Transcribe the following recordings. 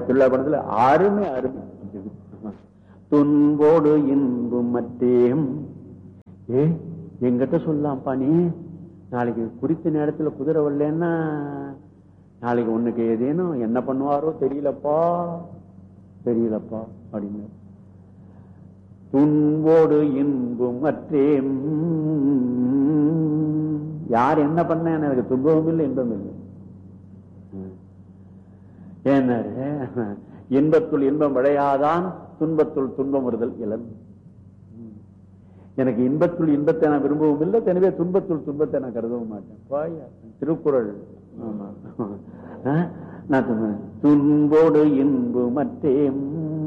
திருவிழா படத்துல அருமை அருமை துன்போடு இன்பும் மற்றேம் ஏ எங்கிட்ட சொல்லலாம்ப்பா நீ நாளைக்கு குறித்த நேரத்துல குதிரை வரலன்னா நாளைக்கு உனக்கு ஏதேனும் என்ன பண்ணுவாரோ தெரியலப்பா தெரியலப்பா அப்படின்னு துன்போடு இன்பும் மற்றேம் யார் என்ன பண்ண எனக்கு துன்பமும் இல்லை இன்பம் இல்லை ஏன்னாரு இன்பத்துள் இன்பம் விளையாதான் துன்பத்துள் துன்பம் வருதல் இளம் எனக்கு இன்பத்துள் இன்பத்தை நான் விரும்பவும் இல்லை எனவே துன்பத்துள் துன்பத்தை நான் கருதவும் மாட்டேன் பாயா திருக்குறள் ஆமா ஆ? நான் சொன்னேன், துன்போடு இன்பு மற்றேம்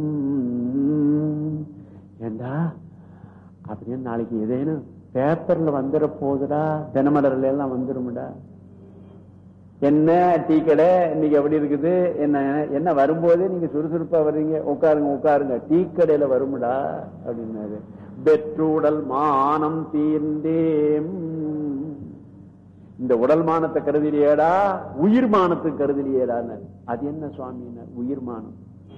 ஏண்டா அப்படின்னு நாளைக்கு ஏதேனும் பேப்பர்ல வந்துட போகுதுடா தினமலர்ல எல்லாம் வந்துரும்டா என்ன டீ கடை இன்னைக்கு எப்படி இருக்குது என்ன என்ன வரும்போதே நீங்க சுறுசுறுப்பா வர்றீங்க உட்காருங்க உட்காருங்க டீ கடையில வரும்டா அப்படின்னாரு பெற்றுடல் மானம் தீர்ந்தேம் இந்த உடல் மானத்தை கருதிலியேடா உயிர் மானத்தை கருதிலியேடான்னு அது என்ன சுவாமின்னு உயிர் மானம்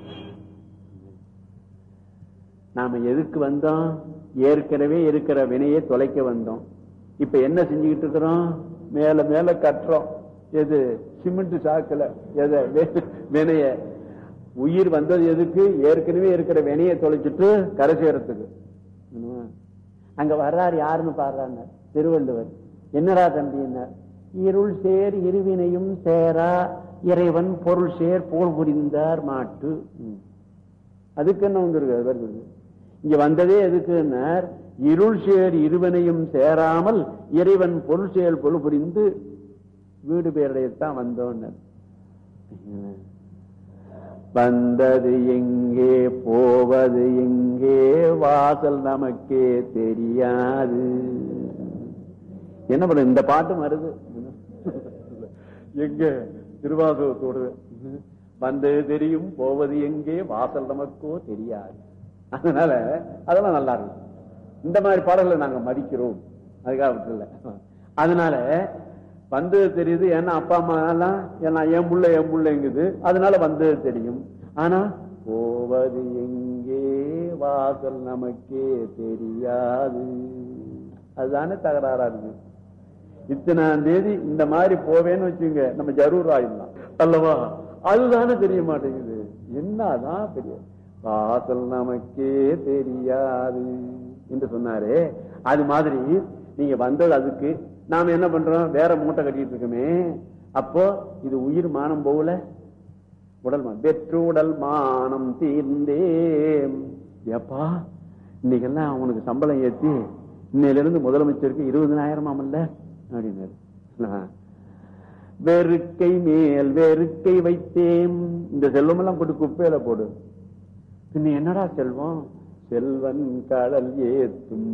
நாம எதுக்கு வந்தோம் ஏற்கனவே இருக்கிற வினையை தொலைக்க வந்தோம் இப்ப என்ன செஞ்சுக்கிட்டு இருக்கிறோம் மேல மேல கட்டுறோம் எது சிமெண்ட் சாக்குல எதை வே- வினைய உயிர் வந்தது எதுக்கு ஏற்கனவே இருக்கிற வினையை தொலைச்சிட்டு கரை சேரத்துக்கு என்னவா? அங்க வர்றாரு யாருன்னு பாடுறாங்க திருவள்ளுவர் என்னடா தம்பி என்ன இருள் சேர் இருவினையும் சேரா இறைவன் பொருள் சேர் போல் புரிந்தார் மாட்டு ம். அதுக்கு என்ன வந்திருக்கு அது வருது இங்க வந்ததே எதுக்குன்னார் இருள் சேர் இருவனையும் சேராமல் இறைவன் பொருள் செயல் பொருள் புரிந்து வீடு பேருடையத்தான் வந்தோன்னர் வந்தது எங்கே போவது எங்கே வாசல் நமக்கே தெரியாது என்ன பண்ண இந்த பாட்டு வருது எங்க திருவாசகத்தோடு வந்தது தெரியும் போவது எங்கே வாசல் நமக்கோ தெரியாது அதனால அதெல்லாம் நல்லா இருக்கும் இந்த மாதிரி பாடல்களை நாங்க மதிக்கிறோம் அதுக்காக விட்டுல அதனால வந்தது தெரியுது ஏன்னா அப்பா அம்மா எல்லாம் ஏன்னா என் புள்ள என் புள்ளைங்குது அதனால வந்தது தெரியும் ஆனா போவது எங்கே வாசல் நமக்கே தெரியாது அதுதானே தகராறா இருக்கு இத்தனாம் தேதி இந்த மாதிரி போவேன்னு வச்சுங்க நம்ம ஜரூர் ஆயிடலாம் அல்லவா அதுதானே தெரிய மாட்டேங்குது என்னதான் பெரிய வாசல் நமக்கே தெரியாது என்று சொன்னாரே அது மாதிரி நீங்க வந்தது அதுக்கு நாம என்ன பண்றோம் வேற மூட்டை கட்டிட்டு இருக்கோமே அப்போ இது உயிர் மானம் போகல உடல் மானம் வெற்று உடல் மானம் தீர்ந்தேன் ஏப்பா இன்னைக்கெல்லாம் அவனுக்கு சம்பளம் ஏத்தி இன்னையில இருந்து முதலமைச்சருக்கு இருபதனாயிரம் ஆமல்ல அப்படின்னாரு ஆ. வெறுக்கை மேல் வெறுக்கை வைத்தேன் இந்த செல்வம் எல்லாம் போட்டு குப்பையில போடு பின்ன என்னடா செல்வம் செல்வன் கடல் ஏத்தும்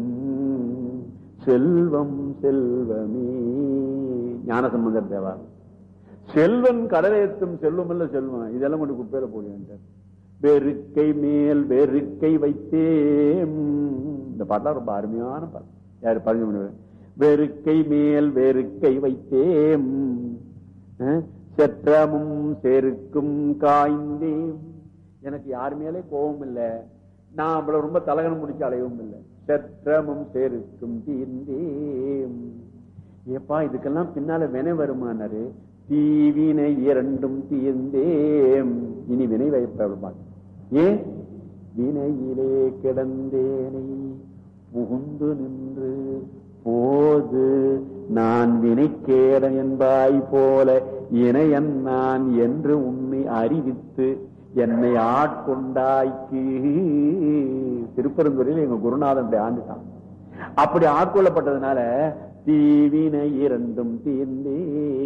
செல்வம் செல்வமே ஞானசம்பந்தர் தேவா செல்வன் கடலேத்தும் செல்வம் இல்ல செல்வம் இதெல்லாம் கொண்டு குப்பையில போடுவேன் வெறுக்கை மேல் வெறுக்கை வைத்தேன் இந்த பாட்டா ரொம்ப அருமையான பாட்டு யாரு பதினஞ்சு மணி வரை. வெறுக்கை மேல் வெறுக்கை வைத்தேன் அஹ், செற்றமும் செருக்கும் காய்ந்தேன் எனக்கு யார் மேலே கோபம் இல்ல நான் அவ்வளவு ரொம்ப தலகணம் முடிச்சு அலையவும் இல்லை செற்றமும் செருக்கும் தீர்ந்தேன் ஏப்பா இதுக்கெல்லாம் பின்னால வினை வருமானாரு தீவினை இரண்டும் தீர்ந்தேன் இனி வினை வைப்பா ஏன் வினையிலே கிடந்தேனை புகுந்து நின்று போது நான் வினைக்கேடன் என்பாய் போல இணையன் நான் என்று உன்னை அறிவித்து என்னை ஆட்கொண்டாய்க்கு திருப்பரந்துறையில் எங்க குருநாதன் அப்படி ஆண்டுட்டான் அப்படி ஆட்கொள்ளப்பட்டதுனால தீவினை இரண்டும் தீர்ந்தே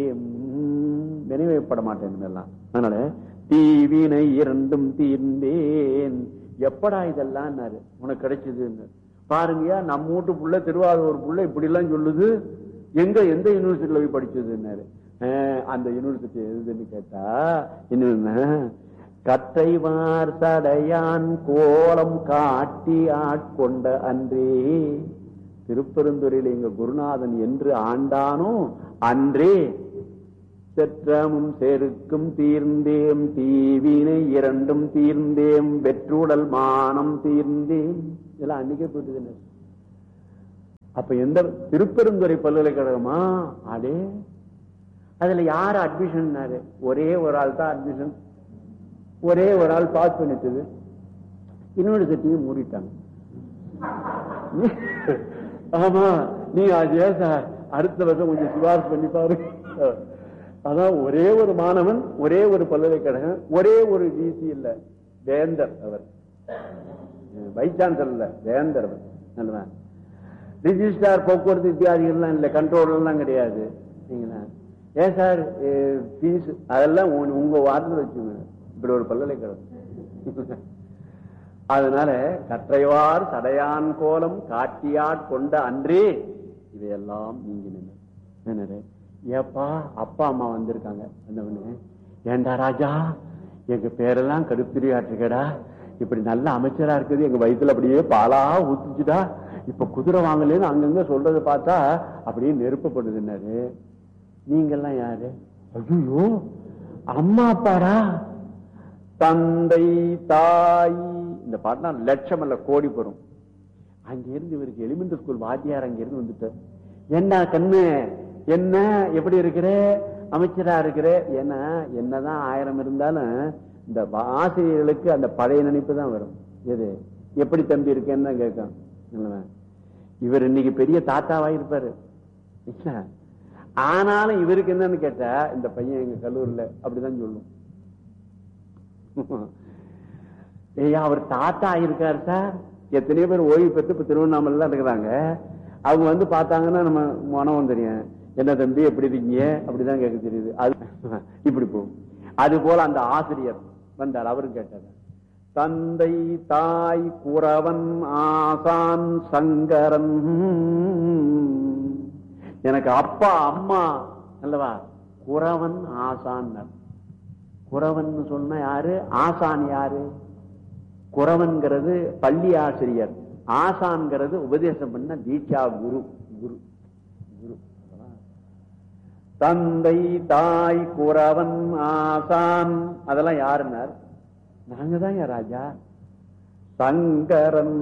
நினைவைப்பட மாட்டேன் இதெல்லாம் அதனால தீவினை இரண்டும் தீர்ந்தேன் எப்படா இதெல்லாம் உனக்கு கிடைச்சதுன்னு பாருங்கயா நம்ம வீட்டு புள்ள திருவாரூர் புள்ள இப்படி எல்லாம் சொல்லுது எங்க எந்த யூனிவர்சிட்டியில போய் படிச்சதுன்னாரு அஹ், அந்த யூனிவர்சிட்டி எதுன்னு கேட்டா என்ன கற்றைவார் சடையான் கோலம் காட்டி ஆட்கொண்ட அன்றே திருப்பெருந்துறையில் எங்க குருநாதன் என்று ஆண்டானோ அன்றே செற்றமும் செருக்கும் தீர்ந்தேம் தீவினை இரண்டும் தீர்ந்தேம் வெற்றுடல் மானம் தீர்ந்தேன் இதெல்லாம் அன்னைக்கே போயிட்டு அப்ப எந்த திருப்பெருந்துறை பல்கலைக்கழகமா அடே அதுல யார் அட்மிஷன் ஒரே ஒரு ஆள் தான் அட்மிஷன் ஒரே ஒரு ஆள் பாஸ் பண்ணிட்டது யூனிவர்சிட்டியும் மூடிட்டாங்க ஆமா நீ அதே சார் அடுத்த வருஷம் கொஞ்சம் சிபாரிசு பண்ணி பாரு அதான் ஒரே ஒரு மாணவன் ஒரே ஒரு பல்கலைக்கழகம் ஒரே ஒரு டிசி இல்ல வேந்தர் அவர் வைஸ் சான்சலர் இல்ல வேந்தர் அவர் நல்லவா ரிஜிஸ்டார் போக்குவரத்து இத்தியாதிகள்லாம் இல்ல கண்ட்ரோல் எல்லாம் கிடையாது சரிங்களா ஏன் சார் ஃபீஸ் அதெல்லாம் உங்க- உங்க வார்த்தை வச்சுங்க இப்படி ஒரு பல்கலைக்கழகம் அதனால கற்றைவார் சடையான் கோலம் காட்டியாட் கொண்ட அன்றே இதையெல்லாம் நீங்க ஏப்பா அப்பா அம்மா வந்திருக்காங்க வந்தவனு ஏண்டா ராஜா எங்க பேரெல்லாம் கடுப்பிரியாட்டுக்கடா இப்படி நல்ல அமைச்சரா இருக்குது எங்க வயித்துல அப்படியே பாலா ஊத்துச்சுடா இப்ப குதிரை வாங்கலன்னு அங்கங்க சொல்றதை பார்த்தா அப்படியே நெருப்பப்படுதுன்னாரு நீங்கெல்லாம் யாரு ஐயோ அம்மா அப்பாடா தந்தை தாய் இந்த பாட்டுனா லட்சம் அல்ல கோடி பெறும் அங்க இருந்து இவருக்கு எலிமெண்டரி ஸ்கூல் வாத்தியார் அங்க இருந்து வந்துட்டார் என்ன கண்ணு என்ன எப்படி இருக்கிற அமைச்சரா இருக்கிற ஏன்னா என்னதான் ஆயிரம் இருந்தாலும் இந்த ஆசிரியர்களுக்கு அந்த பழைய நினைப்பு தான் வரும் எது எப்படி தம்பி இருக்கேன்னு தான் கேட்கும் இல்லையா? இவர் இன்னைக்கு பெரிய தாத்தாவா இருப்பாரு இல்ல? ஆனாலும் இவருக்கு என்னன்னு கேட்டா இந்த பையன் எங்க கல்லூரில அப்படிதான் சொல்லும் ஐயா அவர் தாத்தா இருக்காரு சார் எத்தனையோ பேர் ஓய்வு பெற்று இப்ப திருவண்ணாமலை தான் இருக்கிறாங்க அவங்க வந்து பார்த்தாங்கன்னா நம்ம மனம் தெரியும் என்ன தம்பி எப்படி இருக்கீங்க அப்படிதான் கேட்க தெரியுது அது இப்படி போகும் அது போல அந்த ஆசிரியர் வந்தார் அவரும் கேட்டார் தந்தை தாய் குறவன் ஆசான் சங்கரன் எனக்கு அப்பா அம்மா அல்லவா குறவன் ஆசான் குறவன் சொன்ன யாரு ஆசான் யாரு குறவன்கிறது பள்ளி ஆசிரியர் ஆசான்கிறது உபதேசம் பண்ண தீட்சா குரு குரு குரு தந்தை தாய் குறவன் ஆசான் அதெல்லாம் யாருன்னார் நாங்க தான் ராஜா சங்கரன்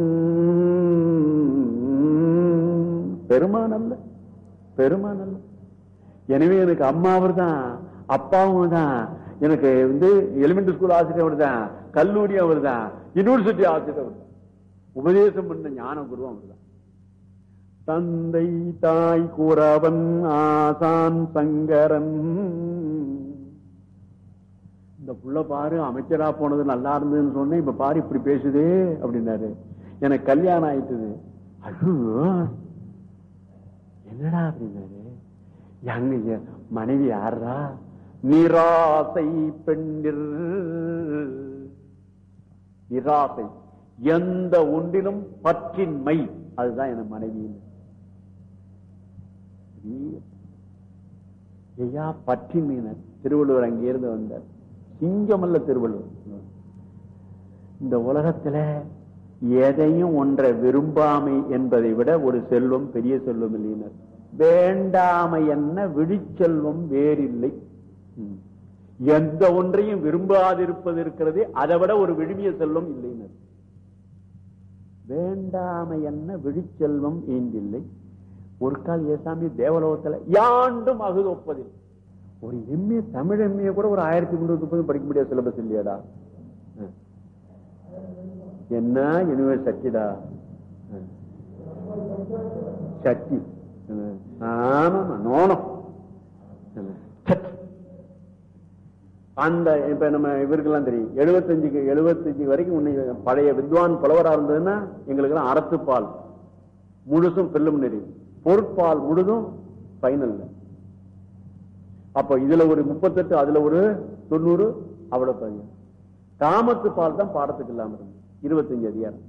பெருமான் அல்ல பெருமான் அல்ல எனவே எனக்கு அம்மா அவர் தான் அப்பாவும் தான் எனக்கு வந்து எலிமெண்டரி ஸ்கூல் ஆசிரியர் அவர் தான் கல்லூரி அவர் தான் யூனிவர்சிட்டி ஆசிரியர் அவர் தான் உபதேசம் பண்ண ஞான குருவும் அவர் தான் தந்தை தாய் கூறவன் ஆசான் சங்கரன் இந்த புள்ள பாரு அமைச்சரா போனது நல்லா இருந்ததுன்னு சொன்னேன் இப்ப பாரு இப்படி பேசுதே அப்படின்னாரு எனக்கு கல்யாணம் ஆயிட்டுது ஐயோ என்னடா அப்படின்னாரு எங்க மனைவி யாரா நிராசை பெண்ணில் நிராசை எந்த ஒன்றிலும் பற்றின்மை அதுதான் என் மனைவி ஐயா பற்றின்மையினர் திருவள்ளுவர் அங்கிருந்து வந்தார் சிங்கமல்ல திருவள்ளுவர் இந்த உலகத்துல எதையும் ஒன்றை விரும்பாமை என்பதை விட ஒரு செல்வம் பெரிய செல்வம் இல்லையினர் வேண்டாமை என்ன விழிச்செல்வம் வேறில்லை ம். எந்த ஒன்றையும் விரும்பாதிருப்பது இருக்கிறதே அதை விட ஒரு விழுமிய செல்வம் இல்லைனர் வேண்டாமை என்ன விழிச்செல்வம் ஈண்டில்லை ஒரு கால் ஏசாமி தேவலோகத்துல யாண்டும் அகுதொப்பதில் ஒரு எம்ஏ தமிழ் எம்ஏ கூட ஒரு ஆயிரத்தி முன்னூத்தி முப்பது படிக்க முடியாத சிலபஸ் இல்லையாடா ம். என்ன யூனிவர்சிட்டிடா சக்தி ஆமா நோனம் சக்தி. அந்த இப்ப நம்ம இவருக்கெல்லாம் தெரியும் எழுபத்தஞ்சுக்கு எழுபத்தஞ்சு வரைக்கும் உன்னை பழைய வித்வான் புலவரா இருந்ததுன்னா எங்களுக்கு எல்லாம் அறத்துப்பால் முழுசும் பிரிலிமினரி பொருட்பால் முழுதும் பைனல்ல அப்ப இதுல ஒரு முப்பத்தெட்டு அதுல ஒரு தொண்ணூறு அவ்வளவு பையன் காமத்து பால் தான் பாடத்துக்கு இல்லாம இருந்தது இருபத்தஞ்சு அதிகாரம்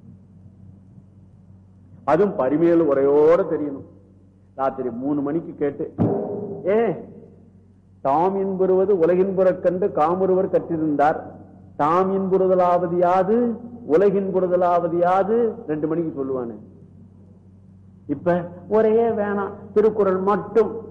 அதுவும் பரிமையில் உரையோட தெரியணும் ராத்திரி மூணு மணிக்கு கேட்டு ஏ தாம் இன்புறுவது உலகின்புறக் கண்டு காமொருவர் கற்றிருந்தார் தாம் இன்புறுதலாவது யாது உலகின்புறுதலாவது யாது ரெண்டு மணிக்கு சொல்லுவானு இப்ப ஒரே வேணாம் திருக்குறள் மட்டும்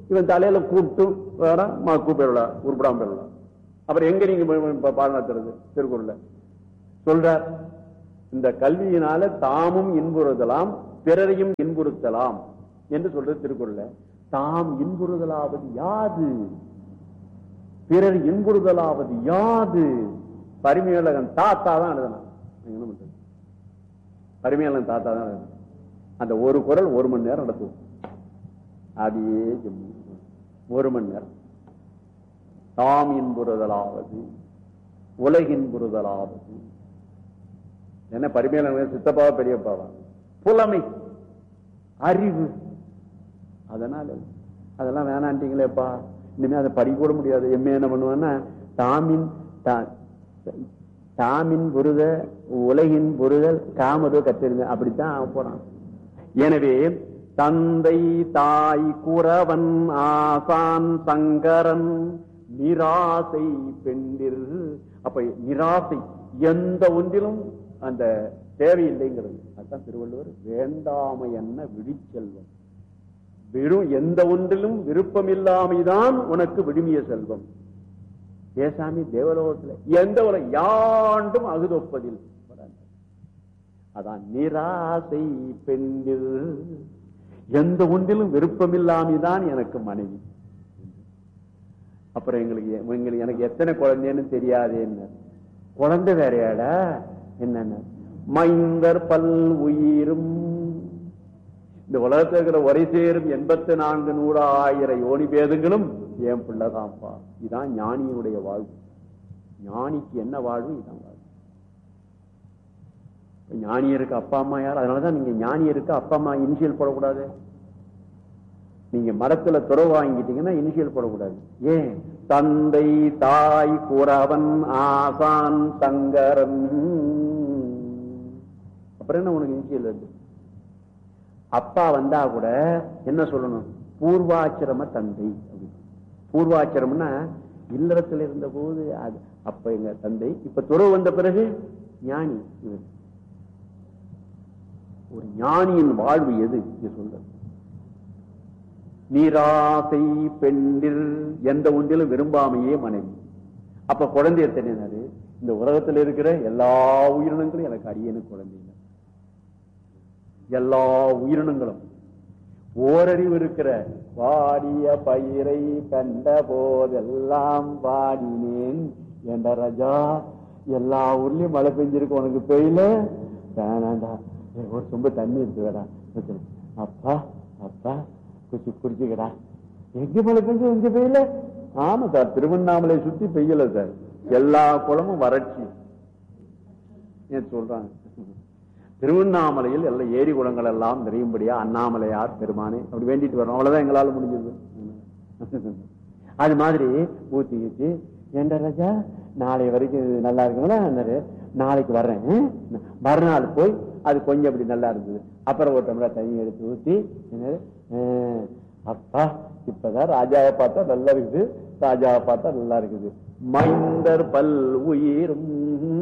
இவன் தலையில கூப்பிட்டு வேற கூப்பிடல உருப்படாம போயிடலாம் அப்புறம் எங்க நீங்க போய் பா- பாடம் நடத்துறது திருக்குறள்ல சொல்றார் இந்த கல்வியினால தாமும் இன்புறுதலாம் பிறரையும் இன்புறுத்தலாம் என்று சொல்றது திருக்குறள்ல தாம் இன்புறுதலாவது யாது பிறர் இன்புறுதலாவது யாது பரிமையுலகன் தாத்தா தான் எழுதணும் நீங்க என்ன பண்றது பரிமையாளன் தாத்தா தான் எழுதணும் அந்த ஒரு குரல் ஒரு மணி நேரம் நடத்துவோம் அதையே சொல்லி ஒரு மணி நேரம் தாம் இன்புறுதலாவது உலகின்புறுதலாவது என்ன பரிமையாளன் சித்தப்பாவா பெரியப்பாவா புலமை அறிவு அதனால அதெல்லாம் வேணான்ட்டீங்களேப்பா இனிமே அதை படிக்க கூட முடியாது எம்ஏ என்ன பண்ணுவான்னா தாமின் தா- தாமின் புரித உலகின் புரிதல் காமது கத்தெறிந்த அப்படித்தான் அவன் போறான் எனவே தந்தை தாய் குறவன் ஆசான் சங்கரன் நிராசை பெண்டிர் அப்ப நிராசை எந்த ஒன்றிலும் அந்த தேவையில்லைங்கிறது அதுதான் திருவள்ளுவர் வேண்டாமை என்ன விழிச்செல்வம் வெறும் எந்த ஒன்றிலும் விருப்பமில்லாமைதான் உனக்கு விடுமிய செல்வம் ஏசாமி தேவலோகத்துல எந்த ஒரு யாண்டும் அகுதொப்பதில் அதான் நிராசை பெண்டில் எந்த ஒன்றிலும் விருப்பமில்லாமைதான் எனக்கு மனைவி அப்புறம் எங்களுக்கு எங்களுக்கு எனக்கு எத்தனை குழந்தைன்னு தெரியாதேன்னு குழந்தை வேறையாடா என்னன்னு மைந்தர் பல் உயிரும் இந்த உலகத்தில் இருக்கிற ஒரே சேரும் எண்பத்தி நான்கு நூறு ஆயிரம் யோனி பேதங்களும் என் பிள்ளைதான்ப்பா இதான் ஞானியினுடைய வாழ்வு ஞானிக்கு என்ன வாழ்வு இதான் வாழ்வு இப்ப ஞானியருக்கு அப்பா அம்மா யார் அதனாலதான் நீங்க ஞானியருக்கு அப்பா அம்மா இனிஷியல் போடக்கூடாது நீங்க மரத்துல துறவு வாங்கிட்டீங்கன்னா இனிஷியல் போடக்கூடாது ஏன் தந்தை தாய் குறவன் ஆசான் சங்கரன் அப்புறம் என்ன உனக்கு இனிஷியல் இருக்கு அப்பா வந்தா கூட என்ன சொல்லணும் பூர்வாச்சிரம தந்தை அப்படின்னு. பூர்வாச்சிரம்னா இல்லறத்தில் இருந்த போது அது அப்ப எங்க தந்தை இப்ப துறவு வந்த பிறகு ஞானி இவர் ஒரு ஞானியின் வாழ்வு எது இது சொல்ற நீராசை பெண்டில் எந்த ஒன்றிலும் விரும்பாமையே மனைவி அப்ப குழந்தை எத்தனைனாரு இந்த உலகத்தில் இருக்கிற எல்லா உயிரினங்களும் எனக்கு அடியேனு குழந்தைங்க எல்லா உயிரினங்களும் ஓரறிவு இருக்கிற வாடிய பயிரை கண்ட போதெல்லாம் வாடினேன் என்ற ராஜா எல்லா ஊர்லயும் மழை பெஞ்சிருக்கு உனக்கு பெய்யல வேணாண்டா ஏய், ஒரு சொம்பு தண்ணி இருக்கு வேடா அப்பா அப்பா குச்சி குடிச்சுக்கடா எங்க மழை பெஞ்சு எங்க பெய்யல ஆமா சார் திருவண்ணாமலை சுத்தி பெய்யல சார் எல்லா குளமும் வறட்சி ஏன் சொல்றாங்க திருவண்ணாமலையில் எல்லா ஏரி குளங்கள் எல்லாம் நிறையும்படியா அண்ணாமலையார் பெருமானே அப்படி வேண்டிட்டு வரோம் அவ்வளவுதான் எங்களால முடிஞ்சது அது மாதிரி ஊத்தி ஊத்தி ஏண்டா ராஜா நாளை வரைக்கும் இது நல்லா இருக்குங்களா நாளைக்கு வர்றேன் மறுநாள் போய் அது கொஞ்சம் அப்படி நல்லா இருந்தது அப்புறம் ஒரு டம்ளர் தண்ணி எடுத்து ஊத்தி என்னது, அஹ், அப்பா இப்பதான் ராஜாவை பார்த்தா நல்லா இருக்குது ராஜாவை பார்த்தா நல்லா இருக்குது மைந்தர் பல் உயிரும்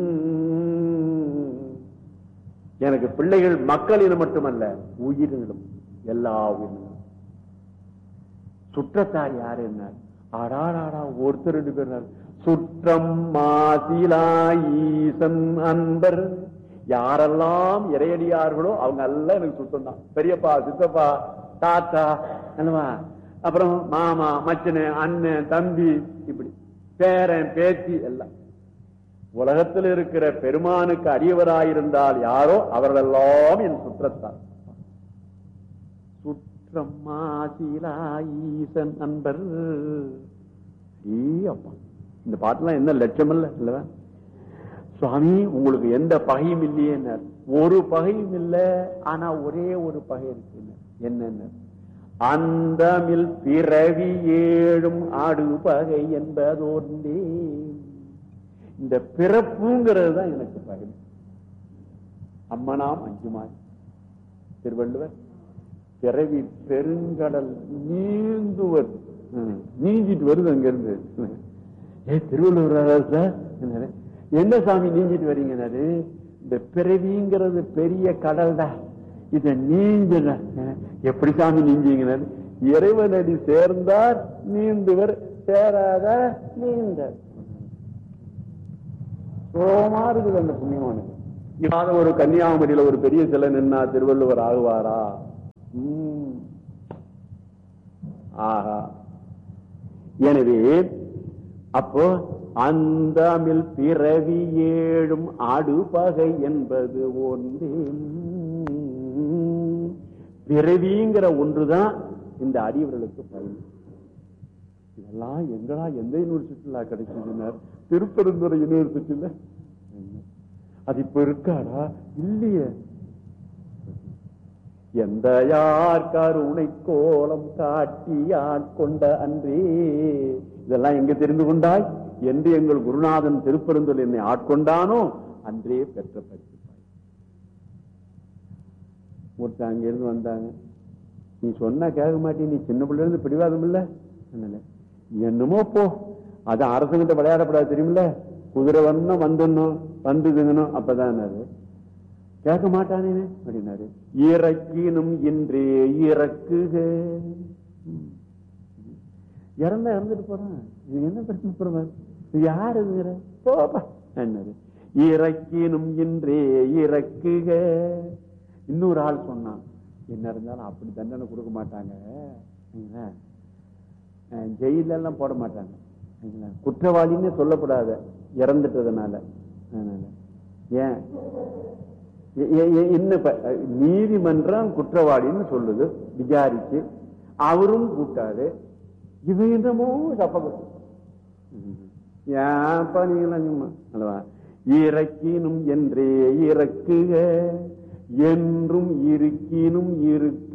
எனக்கு பிள்ளைகள் மக்களினம் மட்டுமல்ல உயிரினும் எல்லா உயிரினும் சுற்றத்தார் யாரு என்ன ஆடாடாடா ஒருத்தர் ரெண்டு பேர் இருந்தார். சுற்றம் மாசிலா ஈசன் அன்பர் யாரெல்லாம் இறையடியார்களோ அவங்க எல்லாம் எனக்கு சுத்தம் தான் பெரியப்பா சித்தப்பா தாத்தா என்னவா அப்புறம் மாமா மச்சனு அண்ணன் தம்பி இப்படி பேரன் பேத்தி எல்லாம் உலகத்தில் இருக்கிற பெருமானுக்கு அடியவராயிருந்தால் யாரோ அவர்களெல்லாம் என் சுற்றத்தார் சுற்றம் மாசிலா ஈசன் அன்பர் ஏ அப்பா இந்த பாட்டுலாம் என்ன லட்சம் இல்ல இல்லவா சுவாமி உங்களுக்கு எந்த பகையும் இல்லையே ஒரு பகையும் இல்ல ஆனா ஒரே ஒரு பகை இருக்கு என்னென்ன அந்தமில் பிறவி ஏழும் ஆடு பகை என்பதோர்ந்தே இந்த பிறப்புங்கிறது தான் எனக்கு பகை அம்மனாம் அஞ்சுமாய் திருவள்ளுவர் பிறவி பெருங்கடல் நீந்துவர் ம், நீஞ்சிட்டு வருது அங்க இருந்து ஏ திருவள்ளுவர் சார் என்னது, என்ன சாமி நீஞ்சிட்டு வரீங்கன்னாரு இந்த பிறவிங்கிறது பெரிய கடல் தான் இத நீஞ்ச எப்படி சாமி நீஞ்சிங்கன்னாரு இறைவனடி சேர்ந்தார் நீந்துவர் சேராத நீந்த சோமா இருக்குது அந்த புண்ணியமானுக்கு இல்லாத ஒரு கன்னியாகுமரியில ஒரு பெரிய சிலை நின்னா திருவள்ளுவர் ஆகுவாரா உம். ஆஹா எனவே அப்போ அந்தமில் பிறவி ஏழும் அடுபகை என்பது ஒன்றே பிறவிங்கிற ஒன்றுதான் இந்த அடியவர்களுக்கு பயன் இதெல்லாம் எங்கடா எந்த யூனிவர்சிட்டில கிடைச்சதுன்னார் திருப்பெருந்துறை யூனிவர்சிட்டியில அது இப்ப இருக்காடா இல்லையே எந்த யார் கருணை கோலம் காட்டி ஆட்கொண்ட அன்றே இதெல்லாம் எங்க தெரிந்து கொண்டாய் என்று எங்கள் குருநாதன் திருப்பெருந்துறை என்னை ஆட்கொண்டானோ அன்றே பெற்ற பரிசு ஒருத்தர் அங்க இருந்து வந்தாங்க நீ சொன்னா கேட்க மாட்டே நீ சின்ன பிள்ளை இருந்து பிடிவாதம் இல்ல சொன்னேன். என்னமோ போ அது அரசுகிட்ட விளையாடப்படாது தெரியுமில்ல குதிரை வரணும் வந்துடணும் வந்துதுங்கணும் அப்பதான் அது கேட்க மாட்டானே அப்படின்னாரு இறக்கினும் இன்றே இறக்குக ம். இறந்தா இறந்துட்டு போறான் இது என்ன பிரச்சனை போற இது யாரு இதுங்கிற போப்பா என்னாரு இறக்கினும் இன்றே இறக்குக இன்னொரு ஆள் சொன்னான் என்ன இருந்தாலும் அப்படி தண்டனை கொடுக்க மாட்டாங்க சரிங்களா? அஹ் ஜெயில்ல எல்லாம் போட மாட்டாங்க சரிங்களா? குற்றவாளின்னு சொல்லப்படாத இறந்துட்டதுனால அதனால ஏன் எ- எ- எ- என்ன இப்ப, அஹ், நீதிமன்றம் குற்றவாளின்னு சொல்லுது விசாரிச்சு அவரும் கூட்டாரு இவன் என்னமோ தப்ப ஏன்ப்பா நீங்களாம் சும்மா அல்லவா இறக்கினும் என்றே இறக்குக என்றும் இருக்கினும் இருக்க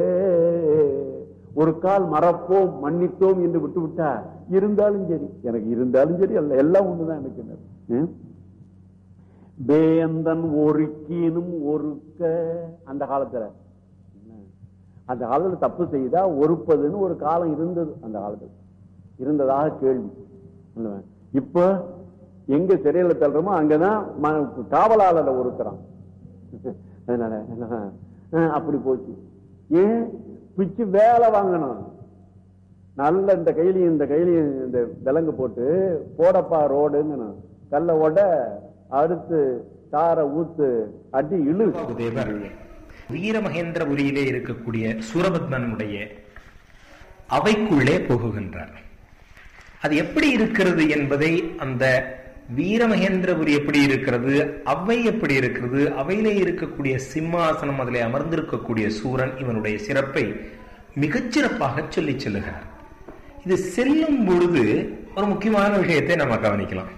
ஒரு கால் மறப்போம் மன்னித்தோம் என்று விட்டு விட்டா இருந்தாலும் சரி எனக்கு இருந்தாலும் சரி அல்ல எல்லாம் ஒண்ணுதான் எனக்கு என்ன. ம்? வேந்தன் ஒருக்கினும் ஒருக்க அந்த காலத்துல அந்த காலத்துல தப்பு செய்தா ஒருப்பதுன்னு ஒரு காலம் இருந்தது அந்த காலத்துல இருந்ததாக கேள்வி அல்லவா? இப்ப எங்க சிறையில தள்ளுறோமோ அங்கதான் ம- காவலாளரை ஒருக்குறான் அதனால என்னவா? அஹ் அப்படி போச்சு ஏன் பிச்சு வேலை வாங்கணும் நல்ல இந்த கையிலையும் இந்த கையிலையும் இந்த விலங்கு போட்டு போடப்பா ரோடுன்னு கல்ல ஓட அடுத்து தார ஊத்து அடி இழு தேவர் வீரமகேந்திரபுரியிலே இருக்கக்கூடிய சூரபத்மனுடைய அவைக்குள்ளே போகுகின்றார் அது எப்படி இருக்கிறது என்பதை அந்த வீரமகேந்திரபுரி எப்படி இருக்கிறது அவை எப்படி இருக்கிறது அவையிலே இருக்கக்கூடிய சிம்மாசனம் அதிலே அமர்ந்திருக்கக்கூடிய சூரன் இவனுடைய சிறப்பை மிகச்சிறப்பாக சொல்லி செல்லுகிறார் இது செல்லும் பொழுது ஒரு முக்கியமான விஷயத்தை நம்ம கவனிக்கலாம்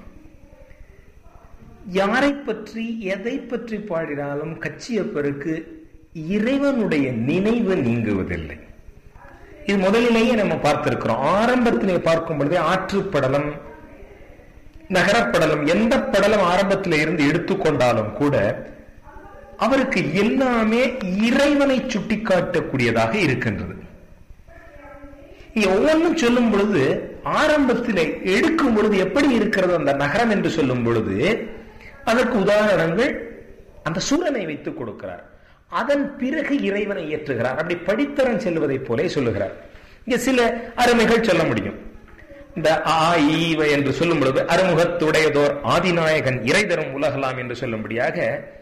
யாரை பற்றி எதை பற்றி பாடினாலும் கச்சியப்பருக்கு இறைவனுடைய நினைவு நீங்குவதில்லை இது முதலிலேயே நம்ம பார்த்திருக்கிறோம் ஆரம்பத்திலே பார்க்கும் பொழுதே ஆற்றுப்படலம் நகரப்படலம் எந்த படலம் ஆரம்பத்திலே இருந்து எடுத்துக்கொண்டாலும் கூட அவருக்கு எல்லாமே இறைவனை சுட்டிக்காட்டக்கூடியதாக இருக்கின்றது இங்க ஒவ்வொன்றும் சொல்லும் பொழுது ஆரம்பத்திலே எடுக்கும் பொழுது எப்படி இருக்கிறது அந்த நகரம் என்று சொல்லும் பொழுது அதற்கு உதாரணங்கள் அந்த சூரனை வைத்துக் கொடுக்கிறார் அதன் பிறகு இறைவனை ஏற்றுகிறார் அப்படி படித்தரம் செல்வதை போலே சொல்லுகிறார் இங்க சில அருமைகள் சொல்ல முடியும் இந்த ஆ ஈவ என்று சொல்லும் பொழுது அருமுகத்துடையதோர் ஆதிநாயகன் இறை தரும் உலகலாம் என்று சொல்லும்படியாக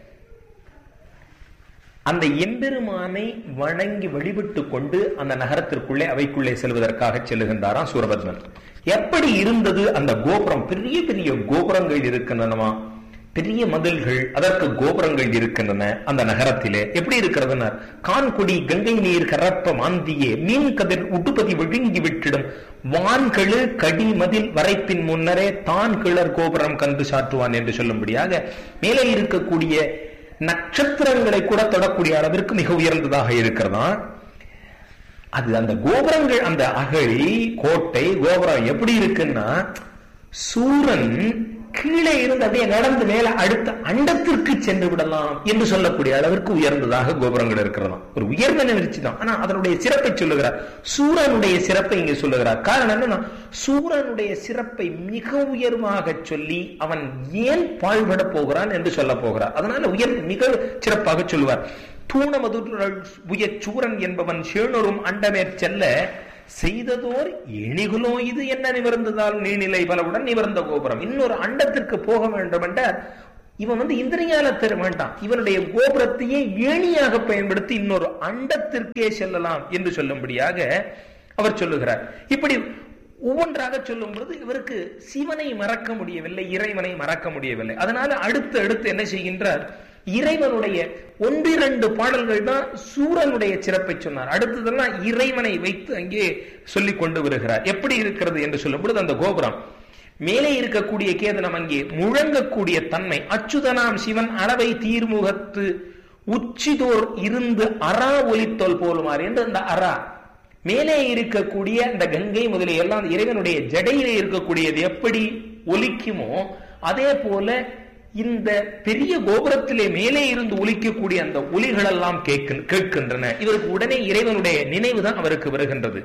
அந்த எம்பெருமானை வணங்கி வழிபட்டு கொண்டு அந்த நகரத்திற்குள்ளே அவைக்குள்ளே செல்வதற்காக செல்லுகின்றாராம் சூரபத்மன் எப்படி இருந்தது அந்த கோபுரம் பெரிய பெரிய கோபுரங்கள் இருக்கின்றனவா பெரிய மதில்கள் அதற்கு கோபுரங்கள் இருக்கின்றன அந்த நகரத்திலே எப்படி இருக்கிறதுனா கான்குடி கங்கை நீர் கரப்ப மாந்தியே மீன் கதிர் உடுபதி விழுங்கி விட்டிடும் வான்கெழு கடி மதில் வரைப்பின் முன்னரே தான் கிளர் கோபுரம் கண்டு சாற்றுவான் என்று சொல்லும்படியாக மேலே இருக்கக்கூடிய நட்சத்திரங்களை கூட தொடக்கூடிய அளவிற்கு மிக உயர்ந்ததாக இருக்கிறதா அது அந்த கோபுரங்கள் அந்த அகழி கோட்டை கோபுரம் எப்படி இருக்குன்னா சூரன் கீழே இருந்து அப்படியே நடந்து மேல அடுத்த அண்டத்திற்கு சென்று விடலாம் என்று சொல்லக்கூடிய அளவிற்கு உயர்ந்ததாக கோபுரங்கள் இருக்கிறதாம் ஒரு உயர்ந்த நிகழ்ச்சி தான் ஆனா அதனுடைய சிறப்பை சொல்லுகிறார் சூரனுடைய சிறப்பை இங்கே சொல்லுகிறார் காரணம் என்னன்னா சூரனுடைய சிறப்பை மிக உயர்வாக சொல்லி அவன் ஏன் பாழ்பட போகிறான் என்று சொல்ல போகிறார் அதனால உயர் மிக சிறப்பாக சொல்லுவார் தூணமதுரல் உய சூரன் என்பவன் சேணரும் அண்டமேற் செல்ல செய்ததோர் எணிகுலோ இது என்ன நிமிர்ந்ததால் நீநிலை பலவுடன் நிமிர்ந்த கோபுரம் இன்னொரு அண்டத்திற்கு போக வேண்டும் என்றால் இவன் வந்து இந்திரியால தர வேண்டாம் இவனுடைய கோபுரத்தையே ஏணியாக பயன்படுத்தி இன்னொரு அண்டத்திற்கே செல்லலாம் என்று சொல்லும்படியாக அவர் சொல்லுகிறார் இப்படி ஒவ்வொன்றாக சொல்லும் பொழுது இவருக்கு சிவனை மறக்க முடியவில்லை இறைவனை மறக்க முடியவில்லை அதனால அடுத்து அடுத்து என்ன செய்கின்றார் இறைவனுடைய ஒன்றிரண்டு பாடல்கள் தான் சூரனுடைய சிறப்பை சொன்னார் அடுத்ததெல்லாம் இறைவனை வைத்து அங்கே சொல்லிக் கொண்டு வருகிறார் எப்படி இருக்கிறது என்று சொல்லும் பொழுது அந்த கோபுரம் மேலே இருக்கக்கூடிய கேதனம் அங்கே முழங்கக்கூடிய தன்மை அச்சுதனாம் சிவன் அளவை தீர்முகத்து உச்சிதோர் இருந்து அரா ஒலித்தோல் போலுமாறு என்று அந்த அரா மேலே இருக்கக்கூடிய அந்த கங்கை முதலிய எல்லாம் இறைவனுடைய ஜடையிலே இருக்கக்கூடியது எப்படி ஒலிக்குமோ அதே போல இந்த பெரிய கோபுரத்திலே மேலே இருந்து ஒலிக்கக்கூடிய அந்த ஒலிகள் எல்லாம் கேட்கின்றன இவருக்கு உடனே இறைவனுடைய நினைவுதான் அவருக்கு வருகின்றது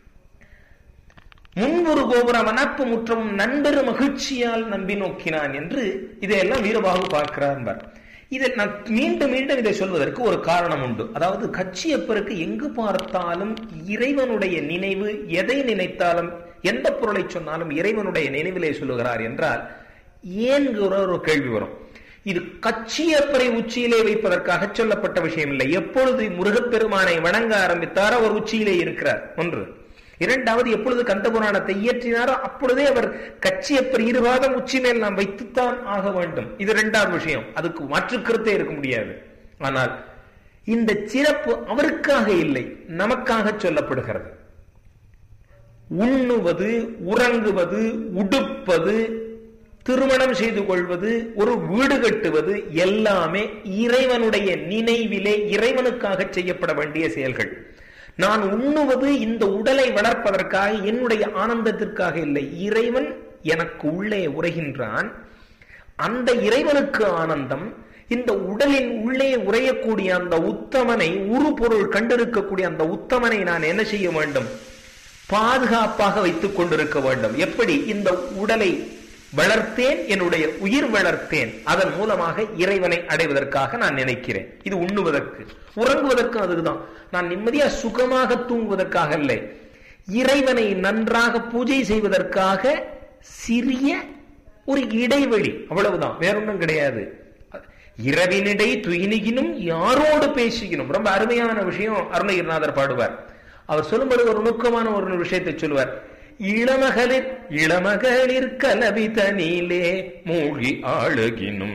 முன்பொரு கோபுரம் அனப்பு முற்றமும் நண்பரு மகிழ்ச்சியால் நம்பி நோக்கினான் என்று இதையெல்லாம் வீரபாகு பார்க்கிறார் இதை நான் மீண்டும் மீண்டும் இதை சொல்வதற்கு ஒரு காரணம் உண்டு அதாவது கட்சியப்பருக்கு எங்கு பார்த்தாலும் இறைவனுடைய நினைவு எதை நினைத்தாலும் எந்த பொருளை சொன்னாலும் இறைவனுடைய நினைவிலே சொல்லுகிறார் என்றால் ஏன்கிற ஒரு கேள்வி வரும் இது கச்சியப்பரை உச்சியிலே வைப்பதற்காக சொல்லப்பட்ட விஷயம் இல்லை எப்பொழுது முருகப்பெருமானை வணங்க ஆரம்பித்தாரோ அவர் உச்சியிலே இருக்கிறார் ஒன்று இரண்டாவது எப்பொழுது கந்த புராணத்தை இயற்றினாரோ அப்பொழுதே அவர் கச்சியப்பர் இருபாதம் உச்சி மேல் நாம் வைத்துத்தான் ஆக வேண்டும் இது இரண்டாவது விஷயம் அதுக்கு மாற்று கருத்தே இருக்க முடியாது ஆனால் இந்த சிறப்பு அவருக்காக இல்லை நமக்காக சொல்லப்படுகிறது உண்ணுவது உறங்குவது உடுப்பது திருமணம் செய்து கொள்வது ஒரு வீடு கட்டுவது எல்லாமே இறைவனுடைய நினைவிலே இறைவனுக்காக செய்யப்பட வேண்டிய செயல்கள் நான் உண்ணுவது இந்த உடலை வளர்ப்பதற்காக என்னுடைய ஆனந்தத்திற்காக இல்லை இறைவன் எனக்கு உள்ளே உரைகின்றான் அந்த இறைவனுக்கு ஆனந்தம் இந்த உடலின் உள்ளே உரையக்கூடிய அந்த உத்தமனை உரு பொருள் கண்டிருக்கக்கூடிய அந்த உத்தமனை நான் என்ன செய்ய வேண்டும் பாதுகாப்பாக வைத்துக் கொண்டிருக்க வேண்டும் எப்படி இந்த உடலை வளர்த்தேன் என்னுடைய உயிர் வளர்த்தேன் அதன் மூலமாக இறைவனை அடைவதற்காக நான் நினைக்கிறேன் இது உண்ணுவதற்கு உறங்குவதற்கு அதுதான் நான் நிம்மதியா சுகமாக தூங்குவதற்காக இல்லை இறைவனை நன்றாக பூஜை செய்வதற்காக சிறிய ஒரு இடைவெளி அவ்வளவுதான் வேறொன்றும் கிடையாது இரவினிடை துயினிகினும் யாரோடு பேசிக்கணும் ரொம்ப அருமையான விஷயம் அருணகிரிநாதர் பாடுவார் அவர் சொல்லும்போது ஒரு நுட்கமான ஒரு விஷயத்தை சொல்லுவார் இளமகளிர் இளமகளிர் கலவிதனிலே மூழ்கி ஆளுகினும்